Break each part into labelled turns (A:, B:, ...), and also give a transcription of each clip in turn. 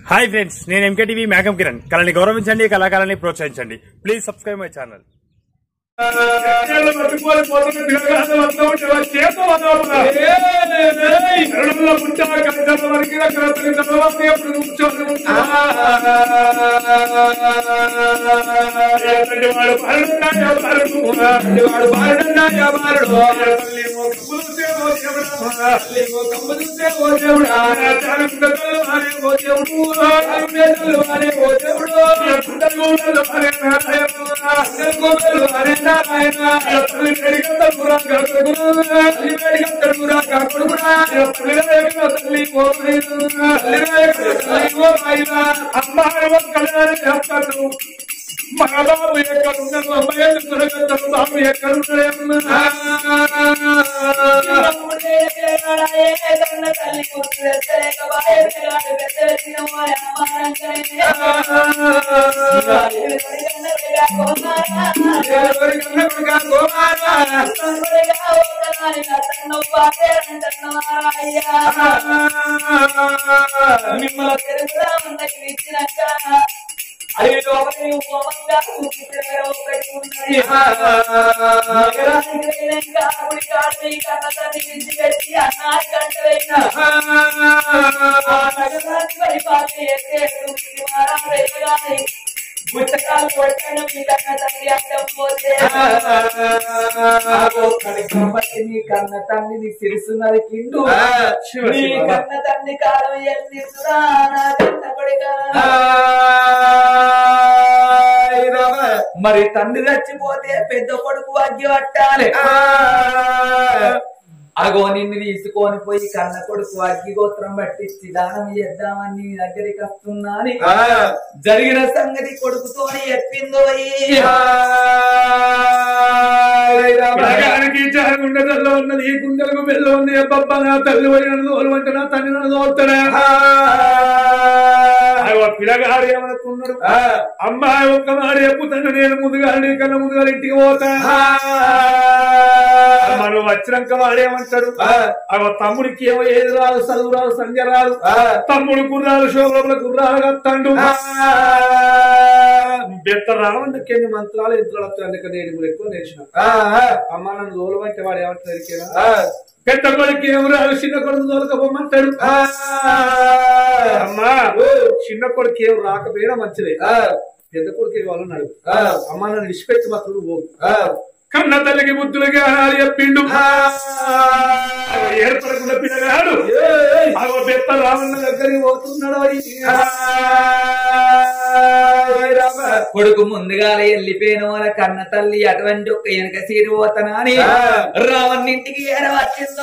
A: Hi friends నేను MKTV మేఘం కిరణ్ కళని గౌరవించండి కళాకారాన్ని ప్రోత్సహించండి ప్లీజ్ సబ్స్క్రైబ్ మై ఛానల్
B: చేతులు పట్టుకొని పోతున్న పిల్లగాళ్ళ వద్ద ఉంటే వాళ్ళ చేతులు వదలవుతున్నా. కరుణంలో పుట్టాక కట్టడం వరకు కరెక్ట్గా తర్వాత ఎప్పుడు కూర్చొని ఉంటా. ఎటువంటి వాడు బాలుడున్నా యా బాలుడు. ఎటువంటి వాడు బాలుడున్నా యా బాలుడు. తల్లేమో కమ్ములు సేవో దేవుడా. తల్లేమో కమ్ములు సేవో దేవుడా. చాలుండగలు వారే ఓ దేవుడు. చాలుండగలు వారే ఓ దేవుడు. పుట్టగోడలు వారే నారాయణ. పుట్టగోడలు వారే నారాయణ. తల్లి వేడిగంత పురాగా కొడుకునా. తల్లి వేడిగంత పురాగా కొడుకునా. తల్లి వేడిగంత తల్లి ఓ మైనా. తల్లి వేడిగంత తల్లి ఓ మైనా. అమ్మాయి ఒక్కగానే చేస్తాడు మగబాబు ఎక్కడున్నాడు అమ్మాయి ఎక్కడున్నాడు బాబు ఎక్కడున్నాడు
C: అది లోపలి ఉపమంగా చూపించిన ఒకటి ఉన్నది నగరానికి వెళ్ళాక ఆవిడ కాళ్ళని కన్నదాన్ని విడిచిపెట్టి అన్నాన్ని కంటవేసిన ఆ నగరానికి పరిపాలన చేసే ఎదుగురికి మారాలి కానీ పుస్తకాలు కొట్టడం మీ కన్న తండ్రి అడ్డం పోతే కాబట్టి నీ కన్న తండ్రిని తెలుసున్నది కిండు నీ కన్న తండ్రి కాలం ఎల్లిసురా నా కన్న కొడుకా మరి తండ్రి చచ్చిపోతే పెద్ద కొడుకు అగ్గి పట్టాలి అగో నిన్ను తీసుకొని పోయి కన్న కొడుకు అగ్గి గోత్రం పట్టించి దానం చేద్దామని నీ దగ్గరికి వస్తున్నా అని జరిగిన సంగతి కొడుకుతోని చెప్పిందో
B: పిల్లగానికి చాలా గుండెల్లో ఉన్నది ఈ గుండెలకు బెల్లు ఉంది అబ్బబ్బా నా తల్లి పోయి నన్ను తోలుమంటే నా తండ్రి నన్ను తోలుతాడా అయ్యో పిల్లగాడు ఏమనుకున్నాడు అమ్మాయి ఒక్క మాట చెప్పుతాను నేను ముందుగా నీ కన్నా ముందుగా ఇంటికి పోతా మనం వచ్చినాక వాడేమంటాడు అవ తమ్ముడికి ఏమో ఏది రాదు చదువు రాదు సంధ్య రాదు తమ్ముడు కుర్రాలు శోభల కుర్రాలు కత్తండు బెత్త రావందుకే మంత్రాలు ఎంతలు అందుకే నేను ఎక్కువ నేర్చిన అమ్మ నన్ను దోలమంటే వాడు ఏమంటారు పెద్ద కొడుకు ఏం రాదు చిన్న కొడుకు దోలకపోమంటాడు అమ్మా చిన్న కొడుకు ఏం రాకపోయినా మంచిదే పెద్ద కొడుకు వాళ్ళన్నాడు అమ్మ నన్ను విడిచిపెట్టి మాత్రం పోగు కన్న తల్లికి బుద్ధులుగా అనాలి చెప్పిండు ఏర్పడకుండా పిల్లగాడు అగో బెత్త రావణ దగ్గరికి పోతున్నాడు
C: కొడుకు ముందుగా వెళ్ళిపోయిన వాళ్ళ కన్న తల్లి అటువంటి ఒక్క వెనక సీరు పోతనా అని రావణ్ ఇంటికి ఏడవచ్చిందో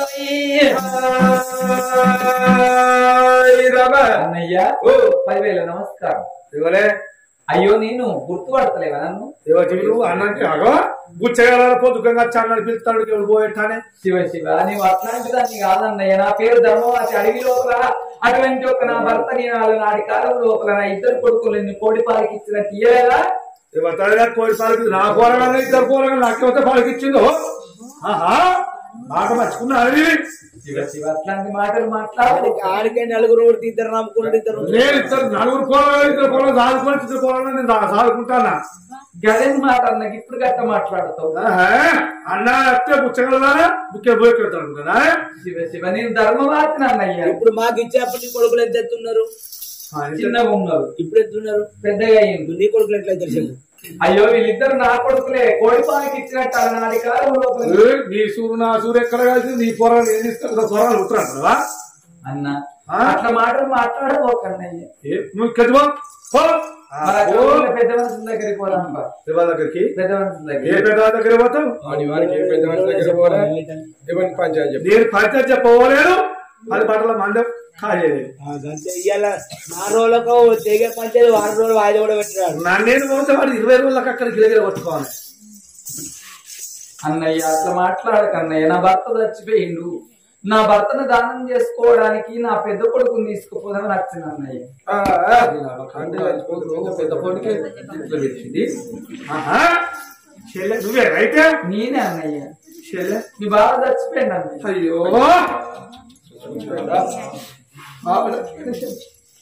C: అన్నయ్య పదివేల నమస్కారం
B: ఇవలే
C: అయ్యో నేను గుర్తుపడతలేవా నన్ను
B: నువ్వు అన్నంటే అగో గుచ్చగాల పొద్దుకంగా చాలని పిలుస్తాడు ఎవరు పోయేటానే
C: శివ శివ నీవు అట్లాంటి దాన్ని కాదన్నయ్య నా పేరు ధర్మవాసి అడవి లోపల అటువంటి ఒక నా భర్త నేను నాలుగు నాటి కాలం లోపల నా ఇద్దరు కొడుకులు కోడి పాలకి ఇచ్చిన తీయలేదా
B: ఇవ్వతాడుగా కోడి పాలకి నా కూరగానే ఇద్దరు కూరగానే నాకేమైతే పాలకిచ్చిందో ఆహా మాట మర్చుకున్నాడు
C: శివ శివ అట్లాంటి మాటలు మాట్లాడు
D: ఆడికే నలుగురు ఒకటి ఇద్దరు నమ్ముకున్నాడు ఇద్దరు
B: నేను ఇద్దరు నలుగురు కూరగాయలు ఇద్దరు కూరగాయలు దాదుకొని ఇద్దరు కూరగాయలు నేను దా- దాదుకుంటానా
C: గదే మాట అన్నకి ఇప్పుడు గట్ట మాట్లాడుతావు
B: ఆహా, అన్న అత్తే బుచ్చగలరా బుక్కే పోయి పెడతాను కదా
C: శివ శివ నేను ధర్మవాసిన అన్నయ్య
D: ఇప్పుడు మాకు ఇచ్చేప్పుడు నీ కొడుకులు ఎంత ఎత్తున్నారు
C: చిన్నగా ఉన్నారు
D: ఇప్పుడు ఎత్తున్నారు
C: పెద్దగా అయ్యింది
D: నీ కొడుకులు ఎట్లా ఎత్తారు చెప్పు
C: అయ్యో వీళ్ళిద్దరు నా కొడుకులే కోడి పాలకి ఇచ్చినట్టు అలనాటి కాలం లోపల
B: ఏ, నీ సూరు నా సూరు ఎక్కడ కలిసి నీ పొరాలు ఏం ఇస్తా పొరాలు ఉత్తరాడు కదా
C: అన్న
B: ఆ?
C: అట్లా మాటలు మాట్లాడబోకన్నయ్య
B: ఏ, నువ్వు ఇక్కడికి పో. పో. ఆ,
C: మన
B: పో.
C: అక్కడ పెద్ద మనుషుల దగ్గరికి పోదాం బా.
B: శివ దగ్గరికి
C: పెద్ద మనుషుల
B: ఏ
C: దగ్గర
B: పెద్ద దగ్గర పోతావు
E: వాడి వాడికి ఏ పెద్ద మనిషి దగ్గర పోరా ఎవరిని పంచాయతీ చెప్పు
B: నేను పంచాయతీ చెప్పలేను అది బట్టల మందం ఖాళీ
D: అంతే ఇవాళ నాలుగు రోజులకు తెగే పంచాయతీ వారం రోజులు వాయిదా కూడా పెట్టినాడు
B: నన్నేను పోతే వాడు ఇరవై రోజులకు అక్కడ గిలగిల కొట్టుకోవాలి
C: అన్నయ్య అట్లా మాట్లాడక అన్నయ్య నా భర్త చచ్చిపోయిండు నా భర్తను దానం చేసుకోవడానికి నా పెద్ద కొడుకుని తీసుకుపోదామని వచ్చిన అన్నయ్య
E: అంటే చచ్చిపోతుంది పెద్ద పొడికి ఇట్లా పెట్టింది
B: ఆహా. చెల్లె నువ్వే అయితే
C: నేనే అన్నయ్య
B: చెల్లె
C: మీ బావ చచ్చిపోయింది అన్నయ్య
B: అయ్యో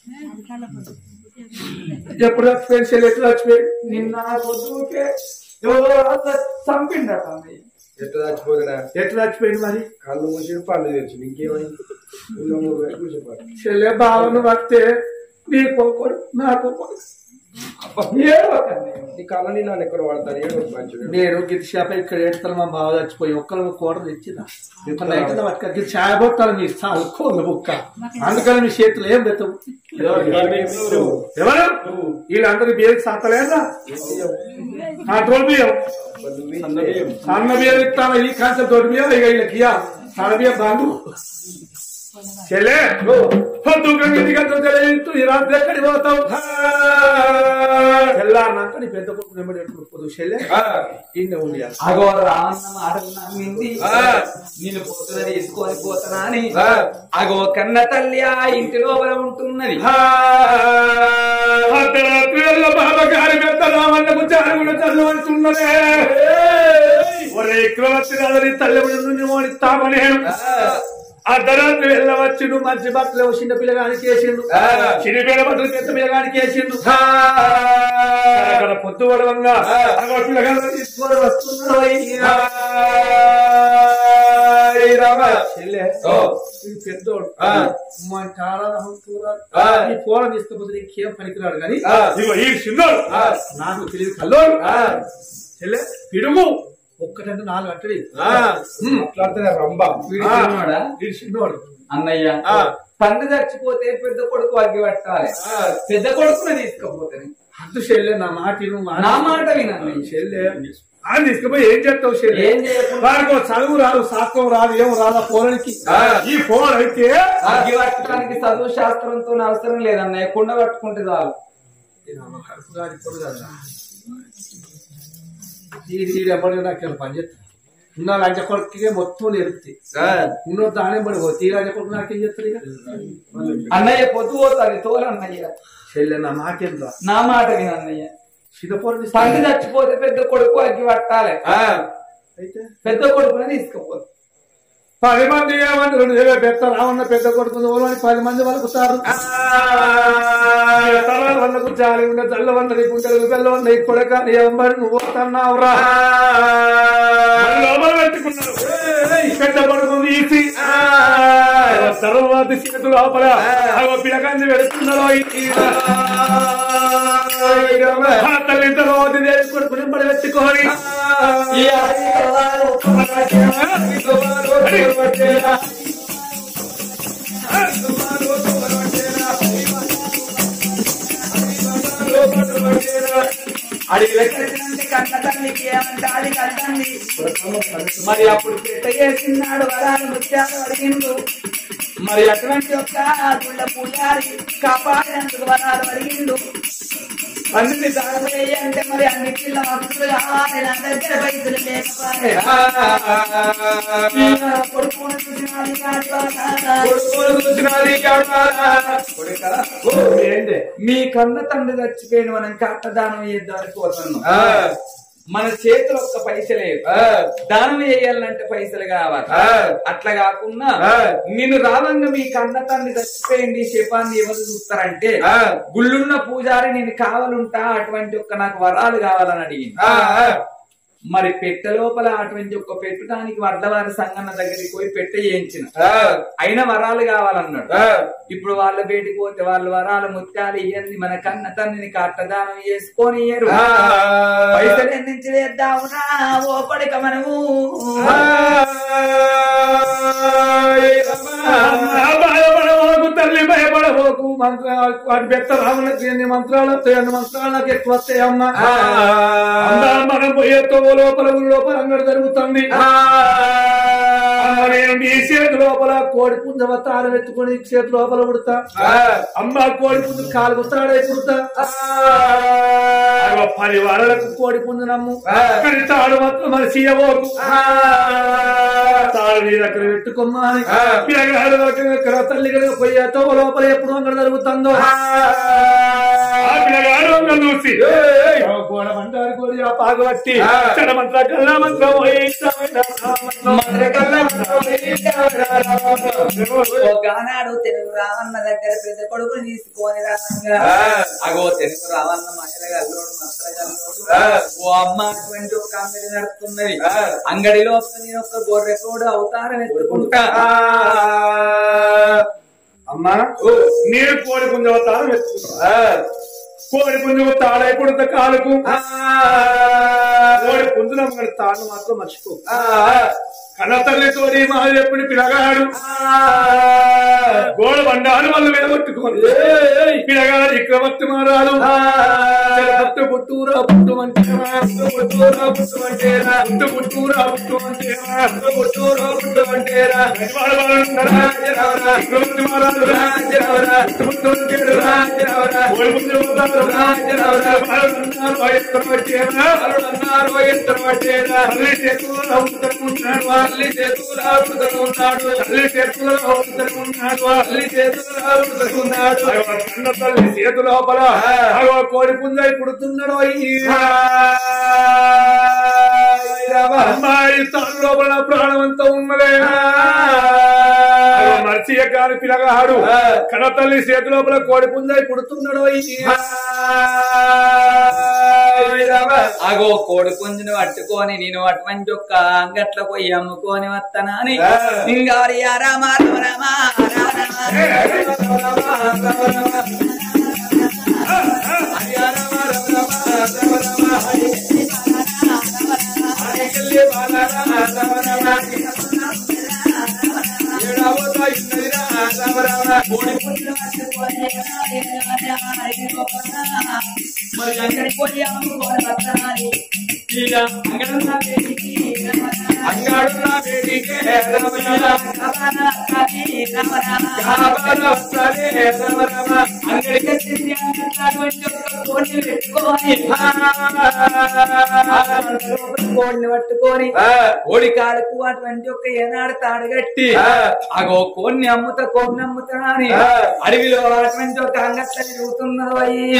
B: ఎప్పుడు చచ్చిపోయింది చెల్లి ఎట్లా చచ్చిపోయింది నిన్న పొద్దుకే ఎవరో చంపిండట అన్నయ్య.
E: ఎట్లా చచ్చిపోతున్నా
B: ఎట్లా చచ్చిపోయింది మరి
E: కళ్ళు మూసి పళ్ళు తెచ్చు ఇంకేమైంది ఇంకా మూడు వేలు కూర్చోపాటు
B: చెల్లె బావను వస్తే నీకు ఒకడు నాకు ఒకడు. ఏడో ఒక అన్నయ్య.
E: ఈ కళ్ళ నీళ్ళు ఎక్కడ వాడతారు ఏడు మంచిది
B: నేను గిట్ షాప్ ఇక్కడ ఏడుతాను మా బావ చచ్చిపోయి ఒక్కరు కూర తెచ్చిందా ఇప్పుడు నైట్ పట్టుక గిట్ చాయ్ బొట్టాలి మీ కోళ్ళ బుక్క అందుకని మీ చేతులు ఏం పెట్టవు ఎవరు వీళ్ళందరూ బియ్యం సత్తలేదా కంట్రోల్ బియ్యం సన్న బియ్యం ఇస్తాను ఈ కాంచె తోటి బియ్యం ఇక వీళ్ళకి ఇయ్య. సన్న బియ్యం బాగు చెల్లె పొద్దుగా ఇంటికంతా తెలియదు ఈ రాత్రి ఎక్కడికి పోతావు తెల్లారినాక నీ పెద్ద కొడుకు నెమ్మడి ఎట్టుకుపోదు చెల్లె ఈయన ఉంది
C: అగో రావన్న మాట నమ్మింది నేను పొద్దున తీసుకొని పోతానా అని అగో కన్న తల్లి ఆ ఇంటి లోపల ఉంటున్నది
B: అర్ధరాత్రిలో బాబగారి పెద్ద రామన్నకు జారుగుడు చల్లు అంటున్నదే ఒరే క్రమతి రాదని తల్లి నుండి ఓడిస్తామని అర్ధరాత్రి వెళ్ళవచ్చు నువ్వు మంచి బట్టలు చిన్న పిల్లగానికి వేసిండు చిన్న పిల్ల బట్టలు పెద్ద పిల్లగానికి వేసిండు అక్కడ పొద్దు పడవంగా అక్కడ పిల్లగాడు తీసుకొని వస్తున్నాడు పెద్దోడు మా చాలా ఈ పూల తీసుకపోతే నీకేం పనికిరాడు కానీ ఇగో ఈ చిన్నోడు నాకు తెలియదు కల్లోడు చెల్లె పిడుగు ఒక్కటంటే నాలుగు అంటది
E: మాట్లాడితే రంబ
C: వీడు చిన్నోడా?
B: వీడు చిన్నోడు
C: అన్నయ్య తండ్రి చచ్చిపోతే పెద్ద కొడుకు అగ్గి పట్టాలి పెద్ద కొడుకుని తీసుకపోతే
B: అద్దు చెల్లె నా మాట విను, మా
C: నా మాట వినన్నయ్య
B: చెల్లె ఆయన తీసుకుపోయి ఏం చేస్తావు చెల్లె
C: ఏం చేయకుండా
B: వాడికి ఓ చదువు రాదు శాస్త్రం రాదు ఏం రాదు ఆ పోరానికి ఈ ఫోన్ అయితే
C: అగ్గి పట్టడానికి చదువు శాస్త్రంతో అవసరం లేదన్నయ్య కుండ పట్టుకుంటే చాలు
B: కడుపు గారి పొడు కదా ఇది ఇది ఎప్పటికీ నాకు పని చేస్తా ఉన్న లంచ కొడుకుకే మొత్తం నేర్పుతాయి ఉన్నో దానే పడి పోతే లంచ కొడుకు నాకేం చేస్తారు ఇక
C: అన్నయ్య పొద్దు పోతుంది తోలన్నయ్య
B: చెల్లె నా మాట ఏంట్రా
C: నా మాట వినన్నయ్య
B: చిన్నపోరు
C: తండ్రి చచ్చిపోతే పెద్ద కొడుకు అగ్గి పట్టాలి
B: అయితే
C: పెద్ద కొడుకునే తీసుకపోతే
B: పది మంది ఏమని రెండు వేల పెద్ద రావన్న పెద్ద కొడుకు ఓలని పది మంది వలుకుతారు తల వందకు జాలి ఉండే తల్ల వందకి గుంటలు తెల్ల వంద కొడక ఎవరి నువ్వు తన్నావురా లోపల పెట్టుకున్నారు పెద్ద కొడుకు తీసి తర్వాత చేతు లోపల అగో పిలకాన్ని పెడుతున్నారు తల్లి తర్వాత కొడుకు నింబడి పెట్టుకోని
C: ఈ ఆశీర్వాదాలు అడవిలోకి వెళ్ళినందుకు కన్న తల్లికి ఏమంటే అది కట్టండి మరి అప్పుడు పెట్ట చేసినాడు వరాలు ముత్యాలు అడిగిండు మరి అటువంటి యొక్క గుళ్ళ పూజారి కాపాడేందుకు వరాలు అడిగిండు అన్నిటి దాడులు అంటే మరి అన్నిటిలో అప్పుడు కావాలి నా దగ్గర పైసలు లేకపోతే కొడుకుని చూసినది కాదు మీ కన్న తండ్రి చచ్చిపోయిన మనం కట్ట దానం చేద్దామని పోతున్నాం మన చేతిలో ఒక్క పైసలు లేవు దానం చేయాలంటే పైసలు కావాలి అట్లా కాకుండా నేను రావంగా మీ కన్న తండ్రి చచ్చిపోయింది శపాన్ని ఎవరు చూస్తారంటే గుళ్ళున్న పూజారి నేను కావాలంటా అటువంటి ఒక్క నాకు వరాలు కావాలని అడిగింది మరి పెట్టె లోపల అటువంటి ఒక్క పెట్టడానికి వడ్డవారి సంగన్న దగ్గరికి పోయి పెట్టె చేయించిన అయిన వరాలు కావాలన్నాడు ఇప్పుడు వాళ్ళ బయటికి పోతే వాళ్ళ వరాలు ముత్యాలు ఇయ్యంది మన కన్న తండ్రిని కట్టదానం చేసుకొని ఇయ్యరు పైసలు ఎన్నించి వేద్దామురా ఓ కొడుక మనము
B: భయపడవకు తల్లి భయపడవకు మంత్ర వాటి పెద్ద రాములకి ఎన్ని మంత్రాలు వస్తాయి అన్ని మంత్రాలు నాకు ఎక్కువ వస్తాయి అమ్మా అందా మనం పోయే తోవ లోపల ఊరి లోపల అంగడి జరుగుతుంది అమ్మ, నేను నీ చేతి లోపల కోడి పుంజ వస్తాను ఎత్తుకొని చేతి లోపల పుడతా అమ్మ కోడి పుంజు కాలు వస్తాడే పుడతా అగో పది వారాలకు కోడి పుంజు నమ్ము కానీ తాడు మాత్రం మరి సీయబోకు తాడు నీ దగ్గర పెట్టుకోమ్మా అని పిల్లగాడు దగ్గర తల్లి దగ్గర పోయే తోవ లోపల ఎప్పుడు అంగడి జరుగుతుందో ఆ పిల్లగాడు అంగడి చూసి గోడ మంటారు కోడి ఆ పాగబట్టి
E: ఆ.
B: చడమంత్ర కల్లా మంత్రం వైష్ణవైన
C: ఒకనాడు తెలుగు రావన్న దగ్గర పెద్ద కొడుకుని తీసుకొని రాగా
E: ఆ.
C: అగో తెలుగు రావన్న మహిళ గల్లోడు మస్త్ర గల్లోడు
E: ఆ.
C: ఓ అమ్మ అటువంటి ఒక అంగడి నడుస్తున్నది
E: ఆ.
C: అంగడిలో నేను ఒక గొర్రె కూడా అవతారం ఎత్తుకుంటా
B: అమ్మా నేను కోడి పుంజ తాళం ఎత్తుకుంటా కోడి పుంజు తాళై పుడత కాలుకు కోడి పుంజుల మన తాను మాత్రం మర్చిపో కన్న తల్లి తోడి మహాదేవుని పిలగాడు గోడ బండాలు వాళ్ళు విడగొట్టుకోని పిలగాడు చక్రవర్తి మారాలు పుట్టు పుట్టూరా పుట్టు మంటేరా పుట్టూరా పుట్టు మంటేరా పుట్టు పుట్టూరా పుట్టు మంటేరా పుట్టూరా పుట్టు మంటేరా చక్రవర్తి మారాలు రాజరవరా పుట్టు మంటేరా రాజరవరా కోడి పుంజు పోతారు రాజరవరా బాలున్నారు వయస్కరవచ్చేరా బాలున్నారు వయస్కరవచ్చేరా తల్లి చేతుల్లో ఉత్తరమున్నాడు తల్లి చేతుల్లో ఉత్తరమున్నాడు తల్లి చేతుల్లో ఉత్తరమున్నాడు తల్లి చేతుల్లో ఉత్తరమున్నాడు కన్న తల్లి చేతు లోపల అగో కోడి పుంజై పుడుతున్నాడు అమ్మాయి తాను లోపల ప్రాణమంతా ఉన్నదే మర్చియ కాని పిలగాడు కన్న తల్లి చేతు లోపల కోడి పుంజై పుడుతున్నాడు
C: అగో కోడి పుంజుని పట్టుకొని నేను అటువంటి ఒక్క అంగట్లో పోయి అమ్ముకొని వస్తానని ఇంకా రామ రామ రామ మరి అక్కడికి పోయి అమ్ముకొని వస్తానని ఇక అంగడున్న వేదికి
E: అంగాడున్న వేడికే రమణ
C: కోడిని పట్టుకొని
E: ఆ.
C: కోడి కాలుకు అటువంటి ఒక ఏనాడు తాడుగట్టి
E: ఆ.
C: అగో కోడిని అమ్ముతా కోడిని అమ్ముతా అని
E: ఆ.
C: అడవిలో అటువంటి ఒక అంగట్ల తిరుగుతున్నారు అయ్యి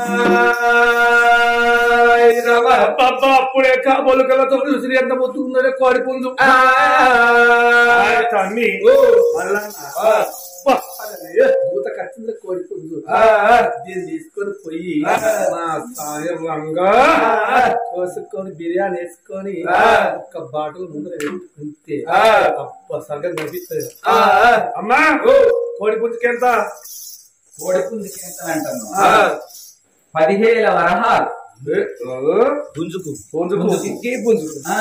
B: అబ్బా అప్పుడే కాబోలు కలతో చూసి ఎంత మొత్తుకుందో కోడి పుంజు తన్ని భూత ఖర్చుంది కోడి పుంజు దీన్ని తీసుకొని పోయి మా సాయంగా కోసుకొని బిర్యానీ వేసుకొని ఒక్క బాటలు ముందర పెట్టుకుంటే అప్ప సగం కనిపిస్తుంది అమ్మా కోడి పుంజుకి ఎంత
C: కోడి పుంజుకి ఎంత అంటున్నావు పదిహేల వరహాలు
B: పుంజుకు పుంజుకు పుంజుకు
C: ఆ,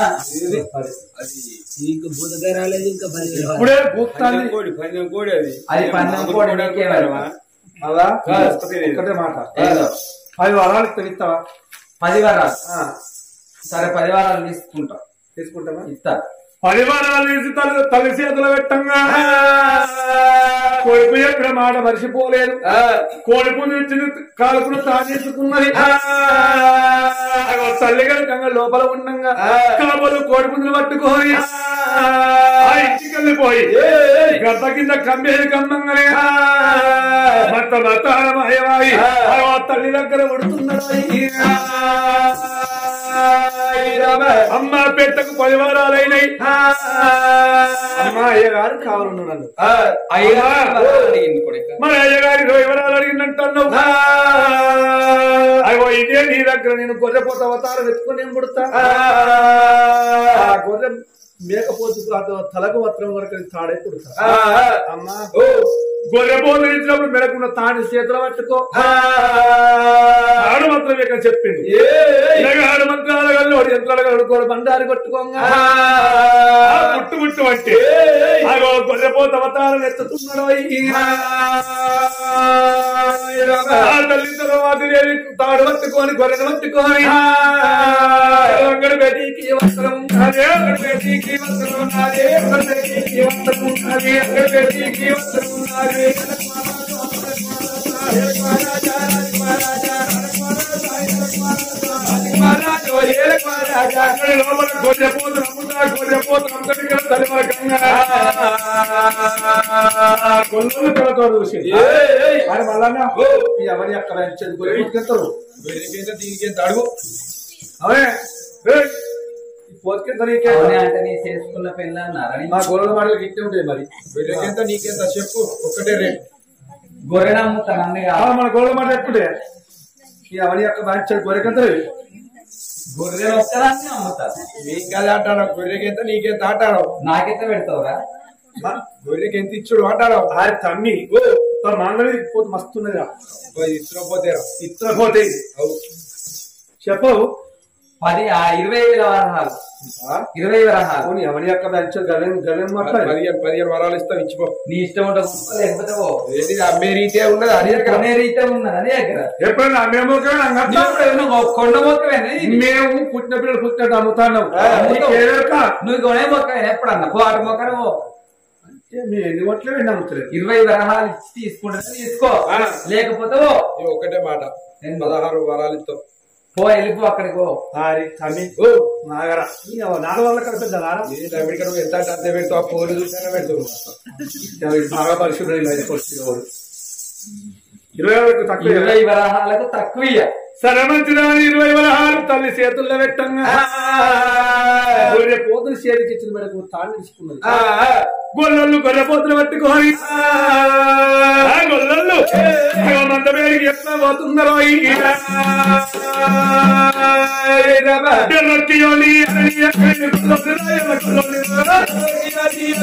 D: నీకు బుధగా రాలేదు ఇంకా పది
B: ఇప్పుడే భూతాన్ని
E: కోడి పందెం కోడి అది
C: అది పందెం కోడి నీకే వరమా?
B: అలా ఒక్కటే మాట
C: ఏదో.
B: పది వారాలు ఇస్తావా
C: పది వరాలు
B: ఆ,
C: సరే పది వరాలు తీసుకుంటా
B: తీసుకుంటావా
C: ఇస్తా
B: పది వారాలు తీసి తల్లి తల్లి చేతులు పెట్టంగా కొడుకు చెప్పిన మాట మర్చిపోలేదు కోడి పుంజు ఇచ్చిన కాలుకును తాగేసుకున్నది అగో తల్లి కనుక లోపల ఉండంగా కాబోలు కోడి పుంజులు పట్టుకొని ఆ ఇంటికి వెళ్ళిపోయి గద్ద కింద కమ్మేది కమ్మంగానే మత మతారమయమాయి ఆ తల్లి దగ్గర ఉడుతున్నాడు అమ్మ పెట్టకు పది వారాలైనాయి అమ్మ అయ్యగారు కావాలను నన్ను
C: అయ్యా అడిగింది కొడుకు
B: మన అయ్యగారి వివరాలు అడిగినట్టున్నావు అయ్యో ఇదే నీ దగ్గర నేను గొర్రెపోత అవతారం ఎత్తుకొని నేను పుడతా ఆ గొర్రె మేకపోతు తలకు మాత్రం వరకు తాడే పుడతా అమ్మా గొర్రెపోతు ఇచ్చినప్పుడు మెడకున్న తాడి చేతులు పట్టుకో ఆడు మాత్రం ఇక్కడ చెప్పింది ఆడు మంత్రాల గల్లు యంత్రాల గల్లు కూడా బండారి కొట్టుకోంగా ఆ పుట్టు పుట్టు అంటే అగో గొర్రెపోత అవతారం ఎత్తుతున్నాడు ఆ తల్లి తర్వాత తాడు పట్టుకొని గొర్రెను పట్టుకొని అంగడి బేటీకి వస్త్రం ఉన్నది అంగడి బేటీకి వస్త్రం ఉన్నది అంగడి బేటీకి వస్త్రం ఉన్నది అంగడి బేటీకి వస్త్రం ఉన్నది
E: కొల్లు కలతో చూసి
B: ఏయ్, ఏయ్.
E: ఆయన మళ్ళా
B: ఓ.
E: ఎవరి అక్కడ ఇచ్చేది గొర్రె పుట్టుకెళ్తారు
B: వేరేకైతే దీనికైతే అడుగు
E: అవే ఏయ్, ఈ పోతుకెళ్తారు నీకే
D: అవునే అంటే నీ చేసుకున్న పెళ్ళ అన్నారని
E: మా గొర్రెల మాటలు ఇట్టే ఉంటాయి మరి
B: వేరేకైతే నీకెంత చెప్పు ఒక్కటే రేట్
D: గొర్రెన అమ్ముతాను అన్ని
E: ఆ, మన గొర్రెల మాట ఎట్టుంటే ఈ ఎవరి యొక్క ఇచ్చేది గొర్రెకెళ్తారు
D: గొర్రె ఒక్కదాన్ని అమ్ముతారు
B: మీకు కదా ఆటాడు గొర్రెకెంత నీకెంత ఆటాడు
D: నాకెంత పెడతావురా
B: గొర్రెకి ఎంత ఇచ్చుడు ఆటాడు
E: ఆయన తమ్మి ఓ మాంగళి పోతే మస్తు ఉన్నదిరా
B: ఇస్తున్న పోతే
E: ఇతర పోతే చెప్పవు
D: పది ఆ ఇరవై వేల వరహాలు ఇరవై వరహాలు
E: పోనీ ఎవరి యొక్క ఇచ్చేది గలెం గలెం మాట్లాడి
B: పదిహేను పదిహేను వరాలు ఇస్తాం ఇచ్చిపో
D: నీ ఇష్టం ఉంటే కొనుక్కో, లేకపోతే పో.
B: ఏంటి ఇది అమ్మే రీతే ఉన్నది అది దగ్గర
D: కొనే రీతే ఉన్నది అదే దగ్గర
E: ఎప్పుడైనా మేము
D: నువ్వు ఇప్పుడు ఏమన్నా కొ- కొండ మొక్కవేనా ఇది?
E: మేము పుట్టిన పిల్లలు పుట్టినట్టు అమ్ముతాను
D: అమ్ముతావు.
E: నీకేరక?
D: నువ్వు కొనే మొక్కవేనా ఎప్పుడన్నా పో అటు మొక్కను పో
E: అంటే మేము ఎన్ని కొట్లే అమ్ముతలేదు
D: ఇరవై వరహాలు ఇచ్చి తీసుకుంటే తీసుకో
B: ఆ.
D: లేకపోతే పో
B: ఇది ఒకటే మాట
D: ఏంది?
B: పదహారు వరాలు ఇస్తాం
D: పో వెళ్ళిపో అక్కడికి పో
E: ఆరి తమ్మి
B: ఓ
E: నాగర నాలుగు వాళ్ళ కలిపి పెద్దలారా
B: ఇది అమెరికా నువ్వు ఎంత అంటే అంతే పెడతావు ఆ ఫోన్ చూసినా పెడతావు
E: బాగా పరిశుభ్రం ఐదు వాడు ఇరవై వరకు తక్కువ
D: ఇరవై వరహాలకు తక్కువ ఇయ్య.
E: సరే మంచిదాని ఇరవై వరహాలు తల్లి చేతుల్లో పెట్టంగా గొర్రె పోతులు చేతికి ఇచ్చిన మేరకు తాను తీసుకున్నది గొల్లలు గొర్రె పోతులు పట్టుకొని ఆ గొల్లలు మంద వేడికి ఎట్లా పోతున్నారో ఈ ఎర్రక్కియోని అని ఎక్కడికి గొల్లలు ఎర్ర గొల్లలు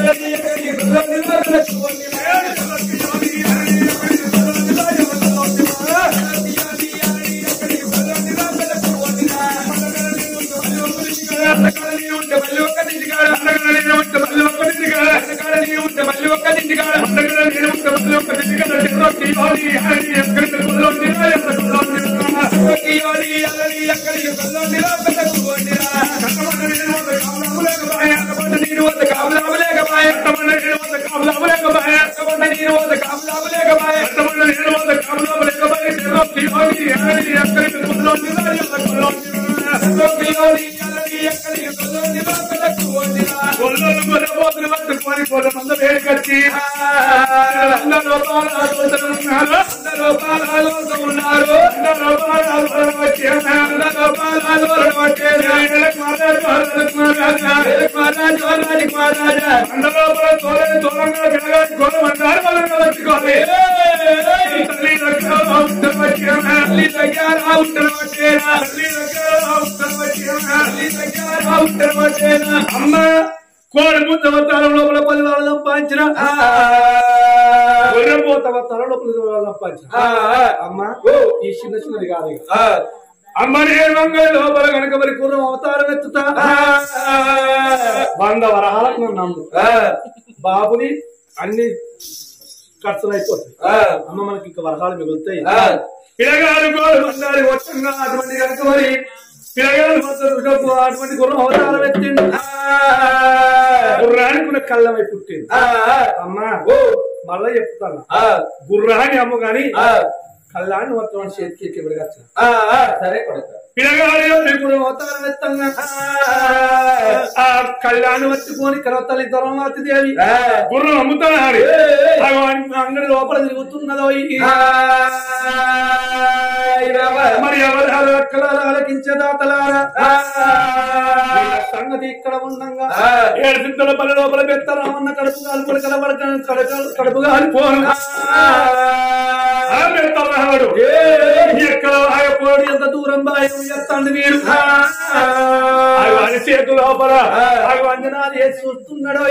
E: గొల్లలు గొర్రె పోతులు పట్టుకొని గొర్రె మంద వేడికొచ్చి అందరూ బాగా ఉన్నారు అందరూ బాగా ఉన్నారు అందరూ బాగా వచ్చి అందరూ బాగా వచ్చి అందరూ తోలని తోలంగా జరగాలి గొర్రెమంటారు వాళ్ళని వచ్చుకోవాలి తల్లి దగ్గర ఉత్తర వచ్చేనా తల్లి దగ్గర ఉత్తర వచ్చేనా తల్లి దగ్గర ఉత్తర వచ్చేనా తల్లి దగ్గర ఉత్తర వచ్చేనా అమ్మ కోడి ముద్ద వత్తాల లోపల పది వాళ్ళు సంపాదించిన గొర్రె పోత వత్తాల లోపల పది వాళ్ళు సంపాదించిన అమ్మ ఈ చిన్న చిన్నది కాదు ఇక. అమ్మని మంగళ లోపల కనుక మరి గుర్రం అవతారం ఎత్తుతా వంద వరహాలకు నన్ను నమ్ము బాబుని అన్ని ఖర్చులు అయిపోతాయి అమ్మ మనకి ఇంకా వరహాలు మిగులుతాయి పిల్లగాడు గోడు మందారి వచ్చంగా అటువంటి కనుక మరి పిల్లగాడు మొత్తం అటువంటి గుర్రం అవతారం ఎత్తిండు గుర్రానికి కళ్ళమై పుట్టింది అమ్మా మళ్ళా చెప్తాను గుర్రాన్ని అమ్ము గాని కళ్ళాన్ని మొత్తం చేతికి ఎక్కి విడగచ్చు
D: సరే కొడుకు
E: పిల్లగాడు ఇప్పుడు అవతారం ఎత్తంగా ఆ కళ్యాణి వచ్చుకొని కరతల్లి దొరమాతి దేవి గుర్రం అమ్ముతాడు అంగడి లోపల తిరుగుతున్నదో ఈ మరి ఎవరు అక్కలారా ఆలకించే దాతలారా వీళ్ళ సంగతి ఇక్కడ ఉండంగా ఏడు సిద్ధల పల్లె లోపల పెత్తరామన్న కడుపు కాలు కలబడ కడుపు కాలిపోను పెడతాడు ఎక్కడ ఆయపోడు ఎంత దూరం బాయం ఎత్తండి మీరు అని చేతు లోపల అవి అంజనాలు వేసి చూస్తున్నాడు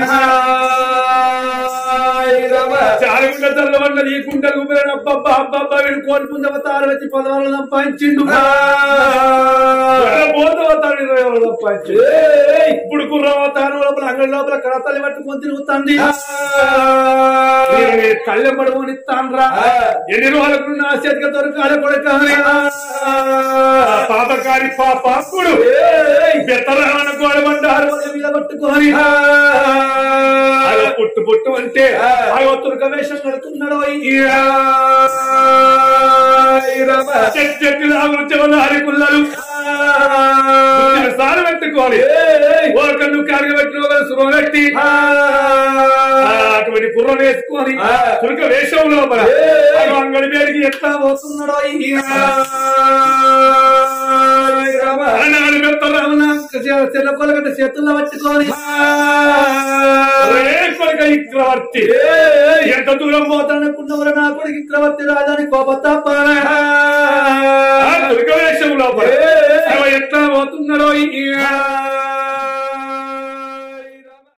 E: చారుగుండ తెల్లవన్న ఈ కుండలు అబ్బబ్బా అబ్బబ్బా వీడు కోరుకుందవతారు వచ్చి పదవాళ్ళు సంపాదించిండు పోతవతారు ఇరవై వాళ్ళు సంపాదించిండు ఇప్పుడు కుర్రవతారు లోపల అంగడి లోపల కడతలు పట్టుకొని తిరుగుతుంది కళ్ళెం పడుకొనిస్తాన్రా ఎన్ని రోజులకు నా చేతికి దొరకాలి కొడుకు పాపకారి పాపాకుడు బెత్తరాన గోడమంటారు మీద పట్టుకొని అలా పుట్టు పుట్టు అంటే ఆ తురక వేషం కడుతున్నాడు చెట్టు చెట్టు రాగులు చెవలారి పుల్లలు సాలు పెట్టుకోవాలి ఓ కన్ను కారిగా పెట్టిన సురం పెట్టి అటువంటి కుర్రని వేసుకొని
B: ఆ.
E: తులక వేషం లోపల
B: ఏయ్.
E: ఆ అంగడి పేరుకి ఎట్లా పోతున్నాడో ఈ అలనాడు పెద్ద రావణ చెల్ల కొలగట్ట చేతుల్లో పట్టుకొని రే కొడుక చక్రవర్తి ఎంత దూరం పోతాననుకున్నవరు నా కొడుకు చక్రవర్తి రాజాని కోపతాప దుర్గవేశం లోపల అవ ఎట్లా పోతున్నారో ఈ